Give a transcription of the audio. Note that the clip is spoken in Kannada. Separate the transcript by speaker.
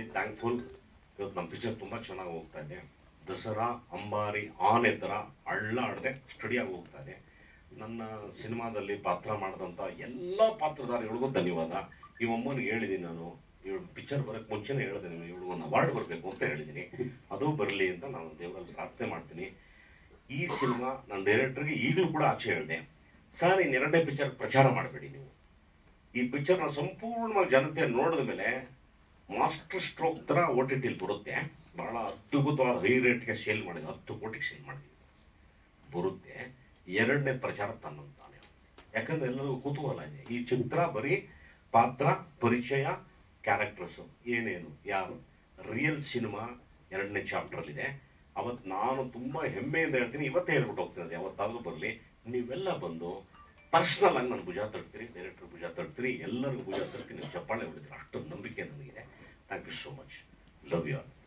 Speaker 1: ವೆರಿ ಥ್ಯಾಂಕ್ಫುಲ್ ಇವತ್ತು ನಮ್ಮ ಪಿಕ್ಚರ್ ತುಂಬ ಚೆನ್ನಾಗಿ ಹೋಗ್ತಾ ಇದೆ ದಸರಾ ಅಂಬಾರಿ ಆನೆ ಥರ ಅಳ್ಳಾಡದೆ ಸ್ಟಡಿಯಾಗಿ ಹೋಗ್ತಾ ಇದೆ ನನ್ನ ಸಿನಿಮಾದಲ್ಲಿ ಪಾತ್ರ ಮಾಡಿದಂಥ ಎಲ್ಲ ಪಾತ್ರಧಾರಿಗಳಿಗೂ ಧನ್ಯವಾದ ಈ ಅಮ್ಮನಿಗೆ ಹೇಳಿದ್ದೀನಿ ನಾನು ಇವಳು ಪಿಕ್ಚರ್ ಬರೋಕ್ಕೆ ಮುಂಚೆನೇ ಹೇಳಿದೆ ನೀವು ಇವಳು ಒಂದು ಅವಾರ್ಡ್ ಬರಬೇಕು ಅಂತ ಹೇಳಿದ್ದೀನಿ ಅದು ಬರಲಿ ಅಂತ ನಾನು ದೇವರಲ್ಲಿ ಪ್ರಾರ್ಥನೆ ಮಾಡ್ತೀನಿ ಈ ಸಿನಿಮಾ ನನ್ನ ಡೈರೆಕ್ಟರ್ಗೆ ಈಗಲೂ ಕೂಡ ಆಚೆ ಹೇಳಿದೆ ಸರ್ ಇನ್ನು ಎರಡನೇ ಪಿಕ್ಚರ್ ಪ್ರಚಾರ ಮಾಡಬೇಡಿ ನೀವು ಈ ಪಿಕ್ಚರ್ನ ಸಂಪೂರ್ಣವಾಗಿ ಜನತೆ ನೋಡಿದ ಮೇಲೆ ಮಾಸ್ಟರ್ ಸ್ಟ್ರೋಕ್ ಥರ ಓ ಟಿ ಟಿಲಿ ಬರುತ್ತೆ ಬಹಳ ಅದ್ಭುತವಾದ ಹೈ ರೇಟ್ಗೆ ಸೇಲ್ ಮಾಡಿದ್ವಿ ಹತ್ತು ಕೋಟಿಗೆ ಸೇಲ್ ಮಾಡಿದ್ವಿ ಬರುತ್ತೆ ಎರಡನೇ ಪ್ರಚಾರ ತನ್ನಂತಾನೆ ಯಾಕಂದ್ರೆ ಎಲ್ಲರಿಗೂ ಕುತೂಹಲ ಇದೆ ಈ ಚಿತ್ರ ಬರೀ ಪಾತ್ರ ಪರಿಚಯ ಕ್ಯಾರೆಕ್ಟರ್ಸು ಏನೇನು ಯಾರು ರಿಯಲ್ ಸಿನಿಮಾ ಎರಡನೇ ಚಾಪ್ಟ್ರಲ್ಲಿದೆ ಅವತ್ತು ನಾನು ತುಂಬ ಹೆಮ್ಮೆಯಿಂದ ಹೇಳ್ತೀನಿ ಇವತ್ತೇ ಹೇಳ್ಬಿಟ್ಟು ಹೋಗ್ತೀನಿ ಅದು ಯಾವತ್ತಾದ್ರೂ ಬರಲಿ ನೀವೆಲ್ಲ ಬಂದು ಪರ್ಸ್ನಲ್ ಆಗಿ ನಾನು ಭುಜ ತಡ್ತೀರಿ ಡೈರೆಕ್ಟರ್ ಭುಜ ತಡ್ತೀರಿ ಎಲ್ಲರಿಗೂ ಭುಜ ತಡ್ತೀನಿ ಚಪ್ಪಾಳೆ ಹೊಡಿತೀರಿ ಅಷ್ಟು ನಂಬಿಕೆ ನನಗಿದೆ thank you so much love you all